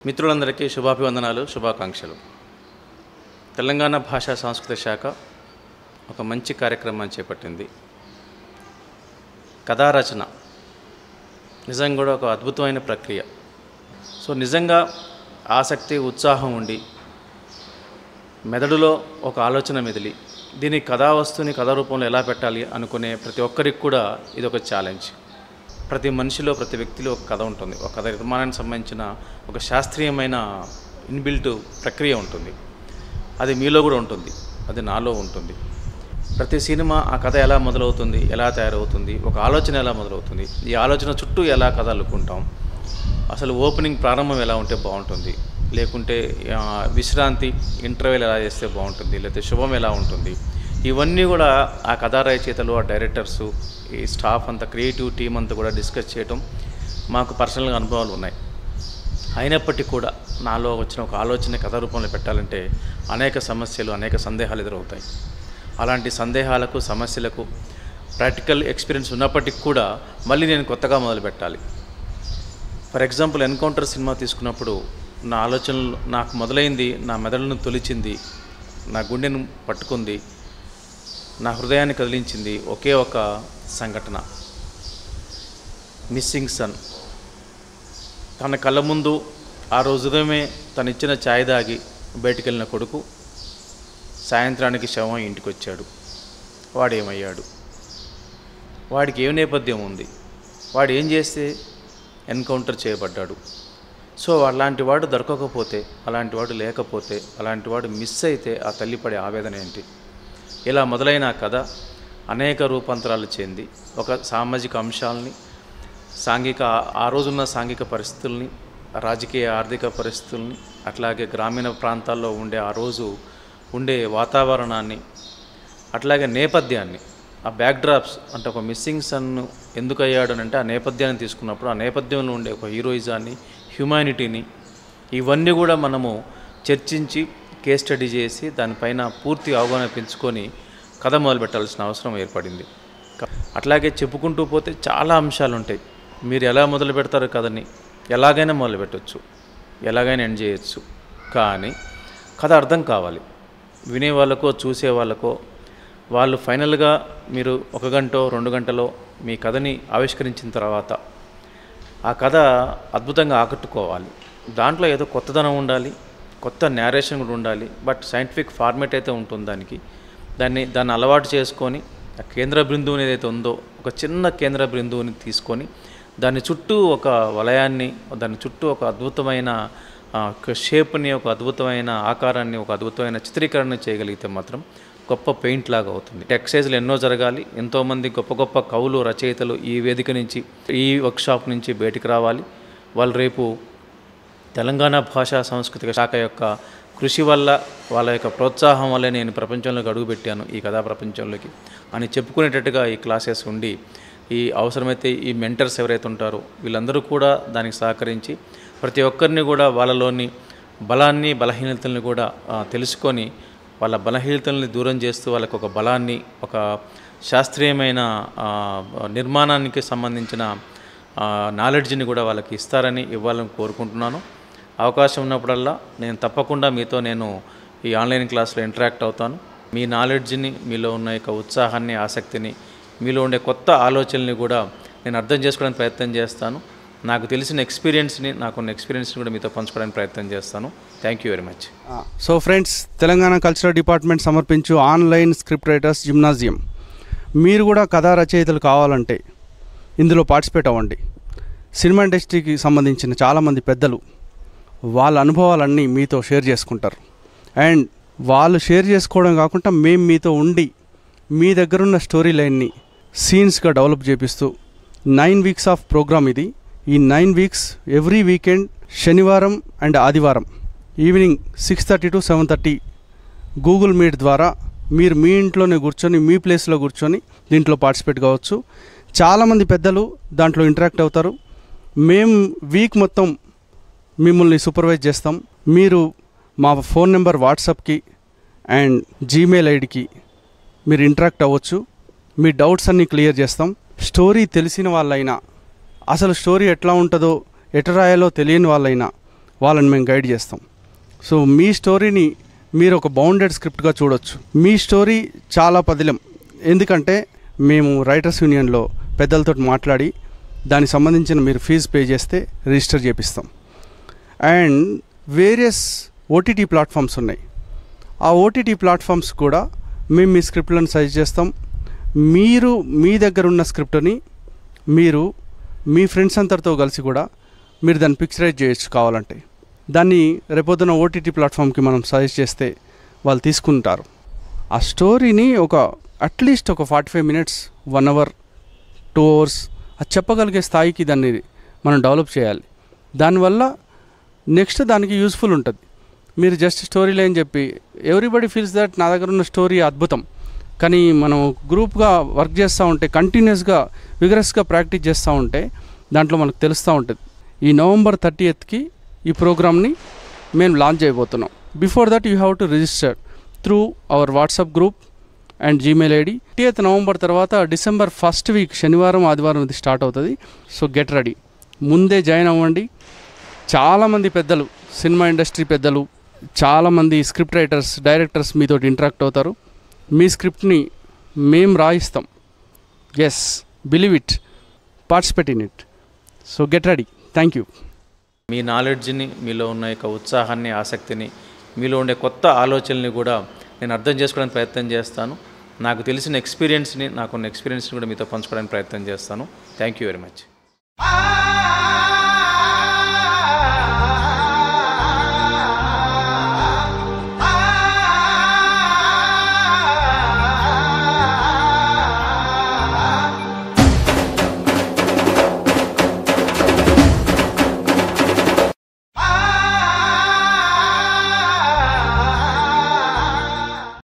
మిత్రులందరికీ శుభాభివందనాలు శుభాకాంక్షలు తెలంగాణ భాషా సాంస్కృతిక శాఖ ఒక మంచి కార్యక్రమాన్ని చేపట్టింది కథారచన నిజంగా కూడా ఒక అద్భుతమైన ప్రక్రియ సో నిజంగా ఆసక్తి ఉత్సాహం ఉండి మెదడులో ఒక ఆలోచన మెదిలి దీని కథా వస్తువుని కథా రూపంలో ఎలా పెట్టాలి అనుకునే ప్రతి ఒక్కరికి కూడా ఇది ఒక ఛాలెంజ్ ప్రతి మనిషిలో ప్రతి వ్యక్తిలో ఒక కథ ఉంటుంది ఒక కథ నిర్మాణానికి సంబంధించిన ఒక శాస్త్రీయమైన ఇన్బిల్ట్ ప్రక్రియ ఉంటుంది అది మీలో కూడా ఉంటుంది అది నాలో ఉంటుంది ప్రతి సినిమా ఆ కథ ఎలా మొదలవుతుంది ఎలా తయారవుతుంది ఒక ఆలోచన ఎలా మొదలవుతుంది ఈ ఆలోచన చుట్టూ ఎలా కథ అల్లుకుంటాం అసలు ఓపెనింగ్ ప్రారంభం ఎలా ఉంటే బాగుంటుంది లేకుంటే ఆ, విశ్రాంతి ఇంటర్వెల్ ఎలా చేస్తే బాగుంటుంది లేకపోతే శుభం ఎలా ఉంటుంది ఇవన్నీ కూడా ఆ కథా రచయితలు ఆ డైరెక్టర్స్ ఈ స్టాఫ్ అంతా క్రియేటివ్ టీం అంతా కూడా డిస్కస్ చేయటం మాకు పర్సనల్గా అనుభవాలు ఉన్నాయి అయినప్పటికీ కూడా నాలో వచ్చిన ఒక ఆలోచన కథ రూపంలో పెట్టాలంటే అనేక సమస్యలు అనేక సందేహాలు ఎదురవుతాయి అలాంటి సందేహాలకు సమస్యలకు ప్రాక్టికల్ ఎక్స్పీరియన్స్ ఉన్నప్పటికీ కూడా మళ్ళీ నేను కొత్తగా మొదలు పెట్టాలి ఫర్ ఎగ్జాంపుల్ ఎన్కౌంటర్ సినిమా తీసుకున్నప్పుడు నా ఆలోచనలు నాకు మొదలైంది నా మెదడును తొలిచింది నా గుండెను పట్టుకుంది నా హృదయాన్ని కదిలించింది ఒకే ఒక సంఘటన మిస్సింగ్ సన్ తన కళ్ళ ముందు ఆ రోజు ఉదయమే తను ఇచ్చిన ఛాయ్ దాగి బయటికి వెళ్ళిన కొడుకు సాయంత్రానికి శవం ఇంటికి వచ్చాడు వాడు ఏమయ్యాడు వాడికి ఏ నేపథ్యం ఉంది వాడు ఏం చేస్తే ఎన్కౌంటర్ చేయబడ్డాడు సో అలాంటి వాడు దొరకకపోతే అలాంటి వాడు లేకపోతే అలాంటి వాడు మిస్ అయితే ఆ తల్లి పడే ఆవేదన ఏంటి ఇలా మొదలైన ఆ కథ అనేక రూపాంతరాలు చెంది ఒక సామాజిక అంశాలని సాంఘిక ఆ రోజున్న సాంఘిక పరిస్థితుల్ని రాజకీయ ఆర్థిక పరిస్థితుల్ని అట్లాగే గ్రామీణ ప్రాంతాల్లో ఉండే ఆ రోజు ఉండే వాతావరణాన్ని అట్లాగే నేపథ్యాన్ని ఆ బ్యాక్డ్రాప్స్ అంటే ఒక మిస్సింగ్ సన్ ఎందుకు అయ్యాడు అని అంటే ఆ నేపథ్యాన్ని తీసుకున్నప్పుడు ఆ నేపథ్యంలో ఉండే ఒక హీరోయిజాన్ని హ్యుమానిటీని ఇవన్నీ కూడా మనము చర్చించి కేస్ స్టడీ చేసి దానిపైన పూర్తి అవగాహన పెంచుకొని కథ మొదలు పెట్టాల్సిన అవసరం ఏర్పడింది క- అట్లాగే చెప్పుకుంటూ పోతే చాలా అంశాలు ఉంటాయి మీరు ఎలా మొదలు పెడతారు కథని ఎలాగైనా మొదలు పెట్టవచ్చు ఎలాగైనా ఎండ్ చేయొచ్చు కానీ కథ అర్థం కావాలి వినే వాళ్ళకో చూసే వాళ్ళకో వాళ్ళు ఫైనల్గా మీరు ఒక గంట రెండు గంటలో మీ కథని ఆవిష్కరించిన తర్వాత ఆ కథ అద్భుతంగా ఆకట్టుకోవాలి దాంట్లో ఏదో కొత్తదనం ఉండాలి కొత్త నేరేషన్ కూడా ఉండాలి బట్ సైంటిఫిక్ ఫార్మేట్ అయితే ఉంటుంది దానికి దాన్ని దాన్ని అలవాటు చేసుకొని ఆ కేంద్ర బిందువు ఏదైతే ఉందో ఒక చిన్న కేంద్ర బిందువుని తీసుకొని దాని చుట్టూ ఒక వలయాన్ని దాని చుట్టూ ఒక అద్భుతమైన ఆ, ఒక షేప్ని ఒక అద్భుతమైన ఆకారాన్ని ఒక అద్భుతమైన చిత్రీకరణ చేయగలిగితే మాత్రం గొప్ప పెయింట్ లాగా అవుతుంది ఎక్సైజ్లు ఎన్నో జరగాలి ఎంతోమంది గొప్ప గొప్ప కవులు రచయితలు ఈ వేదిక నుంచి ఈ వర్క్షాప్ నుంచి బయటికి రావాలి వాళ్ళు రేపు తెలంగాణ భాషా సాంస్కృతిక శాఖ యొక్క కృషి వల్ల వాళ్ళ యొక్క ప్రోత్సాహం వల్ల నేను ప్రపంచంలోకి అడుగుపెట్టాను ఈ కథా ప్రపంచంలోకి అని చెప్పుకునేటట్టుగా ఈ క్లాసెస్ ఉండి ఈ అవసరమైతే ఈ మెంటర్స్ ఎవరైతే ఉంటారో వీళ్ళందరూ కూడా దానికి సహకరించి ప్రతి ఒక్కరిని కూడా వాళ్ళలోని బలాన్ని బలహీనతల్ని కూడా ఆ, తెలుసుకొని వాళ్ళ బలహీనతల్ని దూరం చేస్తూ వాళ్ళకు ఒక బలాన్ని ఒక శాస్త్రీయమైన ఆ, నిర్మాణానికి సంబంధించిన నాలెడ్జ్ని కూడా వాళ్ళకి ఇస్తారని ఇవ్వాలని కోరుకుంటున్నాను అవకాశం ఉన్నప్పుడల్లా నేను తప్పకుండా మీతో నేను ఈ ఆన్లైన్ క్లాస్లో ఇంటరాక్ట్ అవుతాను మీ నాలెడ్జ్ని మీలో ఉన్న యొక్క ఉత్సాహాన్ని ఆసక్తిని మీలో ఉండే కొత్త ఆలోచనల్ని కూడా నేను అర్థం చేసుకోవడానికి ప్రయత్నం చేస్తాను నాకు తెలిసిన ఎక్స్పీరియన్స్ని నాకున్న ఎక్స్పీరియన్స్ని కూడా మీతో పంచుకోవడానికి ప్రయత్నం చేస్తాను thank you very much so friends Telangana cultural department సమర్పించు ఆన్లైన్ స్క్రిప్ట్ రైటర్స్ జిమ్నాజియం మీరు కూడా కథా రచయితలు కావాలంటే ఇందులో పార్టిసిపేట్ అవ్వండి సినిమా ఇండస్ట్రీకి సంబంధించిన చాలామంది పెద్దలు వాళ్ళ అనుభవాలన్నీ మీతో షేర్ చేసుకుంటారు అండ్ వాళ్ళు షేర్ చేసుకోవడం కాకుండా మేము మీతో ఉండి మీ దగ్గరున్న స్టోరీ లైన్ని సీన్స్గా డెవలప్ చేపిస్తూ నైన్ వీక్స్ ఆఫ్ ప్రోగ్రామ్ ఇది ఈ నైన్ వీక్స్ ఎవ్రీ వీకెండ్ శనివారం అండ్ ఆదివారం evening six thirty to seven thirty Google Meet ద్వారా మీరు మీ ఇంట్లోనే కూర్చొని మీ ప్లేస్లో కూర్చొని దీంట్లో పార్టిసిపేట్ కావచ్చు చాలామంది పెద్దలు దాంట్లో ఇంటరాక్ట్ అవుతారు మేము వీక్ మొత్తం మిమ్మల్ని సూపర్వైజ్ చేస్తాం మీరు మా ఫోన్ నెంబర్ వాట్సాప్కి అండ్ జీమెయిల్ ఐడికి మీరు ఇంటరాక్ట్ అవ్వచ్చు మీ డౌట్స్ అన్నీ క్లియర్ చేస్తాం స్టోరీ తెలిసిన వాళ్ళైనా అసలు స్టోరీ ఎట్లా ఉంటుందో ఎట రాయాలో తెలియని వాళ్ళైనా వాళ్ళని మేము గైడ్ చేస్తాం సో మీ స్టోరీని మీరు ఒక బౌండెడ్ స్క్రిప్ట్గా చూడొచ్చు మీ స్టోరీ చాలా పదిలం ఎందుకంటే మేము రైటర్స్ యూనియన్లో పెద్దలతో మాట్లాడి దానికి సంబంధించిన మీరు ఫీజు పే చేస్తే రిజిస్టర్ చేపిస్తాం అండ్ వేరియస్ ఓటీటీ ప్లాట్ఫామ్స్ ఉన్నాయి ఆ ఓటీటీ ప్లాట్ఫామ్స్ కూడా మేము మీ స్క్రిప్ట్లను సజెస్ట్ చేస్తాం మీరు మీ దగ్గర ఉన్న స్క్రిప్ట్ని మీరు మీ ఫ్రెండ్స్ అందరితో కలిసి కూడా మీరు దాన్ని పిక్చరైజ్ చేయొచ్చు కావాలంటే దాన్ని రేపొద్దున ఓటీటీ ప్లాట్ఫామ్కి మనం సజెస్ట్ చేస్తే వాళ్ళు తీసుకుంటారు ఆ స్టోరీని ఒక అట్లీస్ట్ ఒక forty five minutes one hour two hours అది చెప్పగలిగే స్థాయికి దాన్ని మనం డెవలప్ చేయాలి దానివల్ల నెక్స్ట్ దానికి యూస్ఫుల్ ఉంటుంది మీరు జస్ట్ స్టోరీ లైన్ చెప్పి ఎవ్రీబడి ఫీల్స్ దట్ నా దగ్గర ఉన్న స్టోరీ అద్భుతం కానీ మనం గ్రూప్గా వర్క్ చేస్తూ ఉంటే కంటిన్యూస్గా విగరస్గా ప్రాక్టీస్ చేస్తూ ఉంటే దాంట్లో మనకు తెలుస్తూ ఉంటుంది ఈ నవంబర్ థర్టీ ఎత్కి ఈ ప్రోగ్రామ్ని మేము లాంచ్ చేయబోతున్నాం before that you have to register through our WhatsApp group and Gmail ID thirtieth November తర్వాత డిసెంబర్ ఫస్ట్ వీక్ శనివారం ఆదివారం ఇది స్టార్ట్ అవుతుంది సో గెట్ రెడీ ముందే జాయిన్ అవ్వండి చాలామంది పెద్దలు సినిమా ఇండస్ట్రీ పెద్దలు చాలామంది స్క్రిప్ట్ రైటర్స్ డైరెక్టర్స్ మీతో ఇంటరాక్ట్ అవుతారు మీ స్క్రిప్ట్ని మేము రాయిస్తాం yes believe it participate in it so get ready thank you మీ నాలెడ్జ్ని మీలో ఉన్న యొక్క ఉత్సాహాన్ని ఆసక్తిని మీలో ఉండే కొత్త ఆలోచనల్ని కూడా నేను అర్థం చేసుకోవడానికి ప్రయత్నం చేస్తాను నాకు తెలిసిన ఎక్స్పీరియన్స్ని నాకున్న ఎక్స్పీరియన్స్ని కూడా మీతో పంచుకోవడానికి ప్రయత్నం చేస్తాను thank you very much Ah!